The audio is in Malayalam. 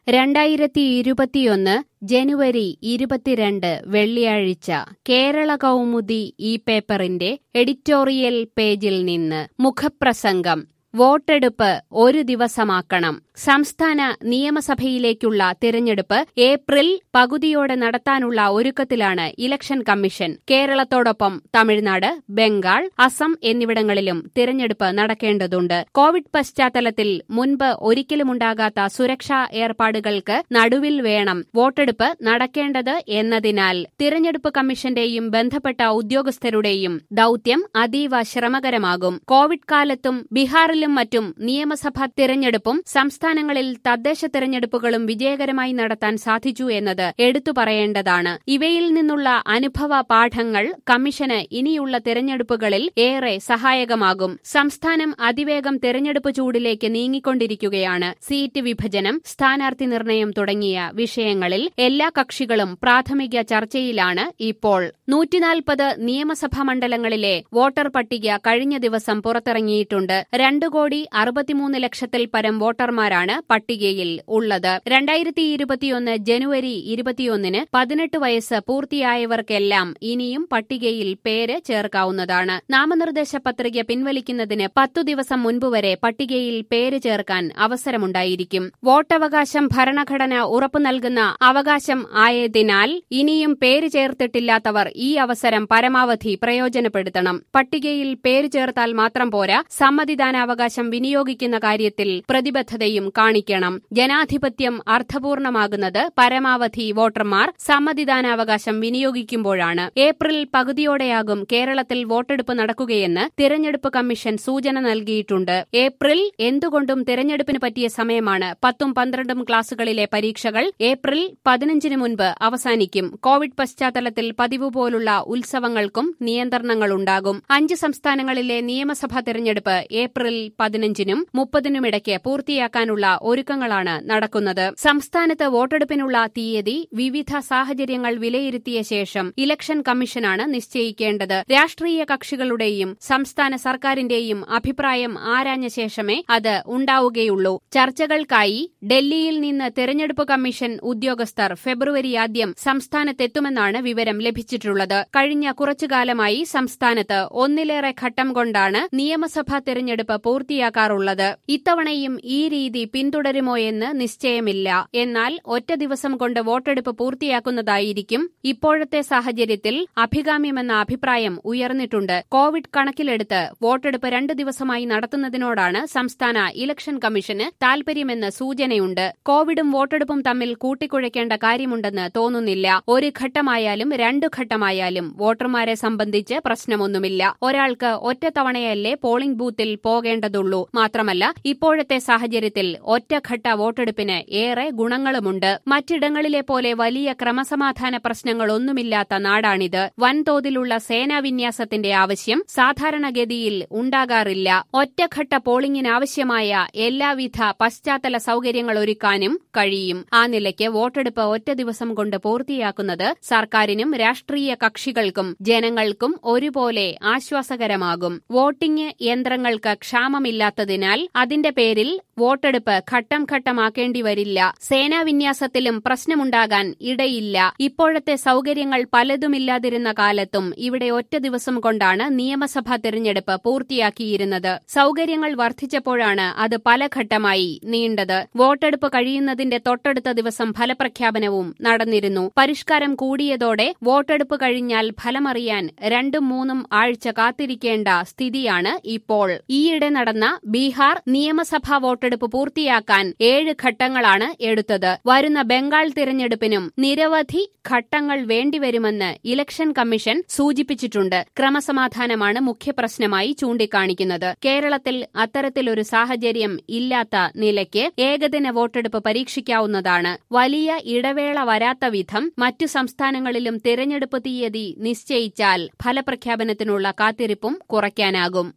രണ്ടായിരത്തി ഇരുപത്തിയൊന്ന് ജനുവരി ഇരുപത്തിരണ്ട് വെള്ളിയാഴ്ച കേരള കൗമുദി ഈ പേപ്പറിന്റെ എഡിറ്റോറിയൽ പേജിൽ നിന്ന് മുഖപ്രസംഗം വോട്ടെടുപ്പ് ഒരു ദിവസമാക്കണം സംസ്ഥാന നിയമസഭയിലേക്കുള്ള തിരഞ്ഞെടുപ്പ് ഏപ്രിൽ പകുതിയോടെ നടത്താനുള്ള ഒരുക്കത്തിലാണ് ഇലക്ഷൻ കമ്മീഷൻ കേരളത്തോടൊപ്പം തമിഴ്നാട് ബംഗാൾ അസം എന്നിവിടങ്ങളിലും തിരഞ്ഞെടുപ്പ് നടക്കേണ്ടതുണ്ട് കോവിഡ് പശ്ചാത്തലത്തിൽ മുൻപ് ഒരിക്കലുമുണ്ടാകാത്ത സുരക്ഷാ ഏർപ്പാടുകൾക്ക് നടുവിൽ വേണം വോട്ടെടുപ്പ് നടക്കേണ്ടത് എന്നതിനാൽ തിരഞ്ഞെടുപ്പ് കമ്മീഷന്റെയും ബന്ധപ്പെട്ട ഉദ്യോഗസ്ഥരുടെയും ദൌത്യം അതീവ ശ്രമകരമാകും കോവിഡ് കാലത്തും ബീഹാറിലും മറ്റും നിയമസഭാ തിരഞ്ഞെടുപ്പും സംസ്ഥാനങ്ങളിൽ തദ്ദേശ തിരഞ്ഞെടുപ്പുകളും വിജയകരമായി നടത്താൻ സാധിച്ചു എന്നത് എടുത്തു പറയേണ്ടതാണ് ഇവയിൽ നിന്നുള്ള അനുഭവ പാഠങ്ങൾ കമ്മീഷന് ഇനിയുള്ള തിരഞ്ഞെടുപ്പുകളിൽ ഏറെ സഹായകമാകും സംസ്ഥാനം അതിവേഗം തിരഞ്ഞെടുപ്പ് ചൂടിലേക്ക് നീങ്ങിക്കൊണ്ടിരിക്കുകയാണ് സീറ്റ് വിഭജനം സ്ഥാനാർത്ഥി നിർണയം തുടങ്ങിയ വിഷയങ്ങളിൽ എല്ലാ കക്ഷികളും പ്രാഥമിക ചർച്ചയിലാണ് ഇപ്പോൾ നൂറ്റിനാൽപ്പത് നിയമസഭാ മണ്ഡലങ്ങളിലെ വോട്ടർ പട്ടിക കഴിഞ്ഞ ദിവസം പുറത്തിറങ്ങിയിട്ടുണ്ട് രണ്ടു കോടി അറുപത്തിമൂന്ന് ലക്ഷത്തിൽ പരം വോട്ടർമാരാണ് പട്ടികയിൽ ഉള്ളത് രണ്ടായിരത്തി ഇരുപത്തിയൊന്ന് ജനുവരി ഇരുപത്തിയൊന്നിന് പതിനെട്ട് വയസ്സ് പൂർത്തിയായവർക്കെല്ലാം ഇനിയും പട്ടികയിൽ പേര് ചേർക്കാവുന്നതാണ് നാമനിർദ്ദേശ പത്രിക പിൻവലിക്കുന്നതിന് പത്തു ദിവസം മുൻപ് വരെ പട്ടികയിൽ പേര് ചേർക്കാൻ അവസരമുണ്ടായിരിക്കും വോട്ടവകാശം ഭരണഘടന ഉറപ്പു നൽകുന്ന അവകാശം ആയതിനാൽ ഇനിയും പേര് ചേർത്തിട്ടില്ലാത്തവർ ഈ അവസരം പരമാവധി പ്രയോജനപ്പെടുത്തണം പട്ടികയിൽ പേര് ചേർത്താൽ മാത്രം പോരാ സമ്മതിദാനാവകാശം വിനിയോഗിക്കുന്ന കാര്യത്തിൽ പ്രതിബദ്ധതയും കാണിക്കണം ജനാധിപത്യം അർത്ഥപൂർണമാകുന്നത് പരമാവധി വോട്ടർമാർ സമ്മതിദാനാവകാശം വിനിയോഗിക്കുമ്പോഴാണ് ഏപ്രിൽ പകുതിയോടെയാകും കേരളത്തിൽ വോട്ടെടുപ്പ് നടക്കുകയെന്ന് തിരഞ്ഞെടുപ്പ് കമ്മീഷൻ സൂചന നൽകിയിട്ടുണ്ട് ഏപ്രിൽ എന്തുകൊണ്ടും തിരഞ്ഞെടുപ്പിന് പറ്റിയ സമയമാണ് പത്തും പന്ത്രണ്ടും ക്ലാസുകളിലെ പരീക്ഷകൾ ഏപ്രിൽ പതിനഞ്ചിന് മുൻപ് അവസാനിക്കും കോവിഡ് പശ്ചാത്തലത്തിൽ പതിവ് പോലുള്ള ഉത്സവങ്ങൾക്കും നിയന്ത്രണങ്ങളുണ്ടാകും അഞ്ച് സംസ്ഥാനങ്ങളിലെ നിയമസഭാ തിരഞ്ഞെടുപ്പ് ഏപ്രിൽ പതിനഞ്ചിനും മുപ്പതിനുമിടയ്ക്ക് പൂർത്തിയാക്കാനുള്ള ഒരുക്കങ്ങളാണ് നടക്കുന്നത് സംസ്ഥാനത്ത് വോട്ടെടുപ്പിനുള്ള തീയതി വിവിധ സാഹചര്യങ്ങൾ വിലയിരുത്തിയ ശേഷം ഇലക്ഷൻ കമ്മീഷനാണ് നിശ്ചയിക്കേണ്ടത് രാഷ്ട്രീയ കക്ഷികളുടെയും സംസ്ഥാന സർക്കാരിന്റെയും അഭിപ്രായം ആരാഞ്ഞ ശേഷമേ അത് ഉണ്ടാവുകയുള്ളൂ ചർച്ചകൾക്കായി ഡൽഹിയിൽ നിന്ന് തെരഞ്ഞെടുപ്പ് കമ്മീഷൻ ഉദ്യോഗസ്ഥർ ഫെബ്രുവരി ആദ്യം സംസ്ഥാനത്തെത്തുമെന്നാണ് വിവരം ലഭിച്ചിട്ടുള്ളത് കഴിഞ്ഞ കുറച്ചുകാലമായി സംസ്ഥാനത്ത് ഒന്നിലേറെ ഘട്ടം കൊണ്ടാണ് നിയമസഭാ തെരഞ്ഞെടുപ്പ് പൂർത്തിയാക്കാറുള്ളത് ഇത്തവണയും ഈ രീതി പിന്തുടരുമോയെന്ന് നിശ്ചയമില്ല എന്നാൽ ഒറ്റ ദിവസം കൊണ്ട് വോട്ടെടുപ്പ് പൂർത്തിയാക്കുന്നതായിരിക്കും ഇപ്പോഴത്തെ സാഹചര്യത്തിൽ അഭികാമ്യമെന്ന അഭിപ്രായം ഉയർന്നിട്ടുണ്ട് കോവിഡ് കണക്കിലെടുത്ത് വോട്ടെടുപ്പ് രണ്ട് ദിവസമായി നടത്തുന്നതിനോടാണ് സംസ്ഥാന ഇലക്ഷൻ കമ്മീഷന് താൽപര്യമെന്ന് സൂചനയുണ്ട് കോവിഡും വോട്ടെടുപ്പും തമ്മിൽ കൂട്ടിക്കുഴയ്ക്കേണ്ട കാര്യമുണ്ടെന്ന് തോന്നുന്നില്ല ഒരു ഘട്ടമായാലും രണ്ടു ഘട്ടമായാലും വോട്ടർമാരെ സംബന്ധിച്ച് പ്രശ്നമൊന്നുമില്ല ഒരാൾക്ക് ഒറ്റത്തവണയല്ലേ പോളിംഗ് ബൂത്തിൽ പോകേണ്ടതുള്ളൂ മാത്രമല്ല ഇപ്പോഴത്തെ സാഹചര്യത്തിൽ ഒറ്റഘട്ട വോട്ടെടുപ്പിന് ഏറെ ഗുണങ്ങളുമുണ്ട് മറ്റിടങ്ങളിലെ പോലെ വലിയ ക്രമസമാധാന പ്രശ്നങ്ങളൊന്നുമില്ലാത്ത നാടാണിത് വൻതോതിലുള്ള സേനാവിന്യാസത്തിന്റെ ആവശ്യം സാധാരണഗതിയിൽ ഉണ്ടാകാറില്ല ഒറ്റഘട്ട പോളിംഗിനാവശ്യമായ എല്ലാവിധ പശ്ചാത്തല സൌകര്യങ്ങൾ ഒരുക്കാനും കഴിയും ആ നിലയ്ക്ക് വോട്ടെടുപ്പ് ഒറ്റ ദിവസം കൊണ്ട് പൂർത്തിയാക്കുന്നത് സർക്കാരിനും രാഷ്ട്രീയ കക്ഷികൾക്കും ജനങ്ങൾക്കും ഒരുപോലെ ആശ്വാസകരമാകും വോട്ടിംഗ് യന്ത്രങ്ങൾക്ക് ക്ഷാമമില്ലാത്തതിനാൽ അതിന്റെ പേരിൽ വോട്ടെടുപ്പ് ഘട്ടം ഘട്ടമാക്കേണ്ടി വരില്ല സേനാവിന്യാസത്തിലും പ്രശ്നമുണ്ടാകാൻ ഇടയില്ല ഇപ്പോഴത്തെ സൌകര്യങ്ങൾ പലതുമില്ലാതിരുന്ന കാലത്തും ഇവിടെ ഒറ്റ ദിവസം കൊണ്ടാണ് നിയമസഭാ തിരഞ്ഞെടുപ്പ് പൂർത്തിയാക്കിയിരുന്നത് സൌകര്യങ്ങൾ വർദ്ധിച്ചപ്പോഴാണ് അത് പല ഘട്ടമായി നീണ്ടത് വോട്ടെടുപ്പ് കഴിയുന്നതിന്റെ തൊട്ടടുത്ത ദിവസം ഫലപ്രഖ്യാപനവും നടന്നിരുന്നു പരിഷ്കാരം കൂടിയതോടെ വോട്ടെടുപ്പ് കഴിഞ്ഞാൽ ഫലമറിയാൻ രണ്ടും മൂന്നും ആഴ്ച കാത്തിരിക്കേണ്ട സ്ഥിതിയാണ് ഇപ്പോൾ ഈയിടെ നടന്ന ബീഹാർ നിയമസഭാ വോട്ടെടുപ്പ് പൂർത്തിയാക്കാൻ ഏഴ് ഘട്ടങ്ങളാണ് എടുത്തത് വരുന്ന ബംഗാൾ തിരഞ്ഞെടുപ്പിനും നിരവധി ഘട്ടങ്ങൾ വേണ്ടിവരുമെന്ന് ഇലക്ഷൻ കമ്മീഷൻ സൂചിപ്പിച്ചിട്ടുണ്ട് ക്രമസമാധാനമാണ് മുഖ്യപ്രശ്നമായി ചൂണ്ടിക്കാണിക്കുന്നത് കേരളത്തിൽ അത്തരത്തിലൊരു സാഹചര്യം ഇല്ലാത്ത നിലയ്ക്ക് ഏകദിന വോട്ടെടുപ്പ് പരീക്ഷിക്കാവുന്നതാണ് വലിയ ഇടവേള വരാത്ത വിധം മറ്റു സംസ്ഥാനങ്ങളിലും തിരഞ്ഞെടുപ്പ് തീയതി നിശ്ചയിച്ചാൽ ഫലപ്രഖ്യാപനത്തിനുള്ള കാത്തിരിപ്പും കുറയ്ക്കാനാകും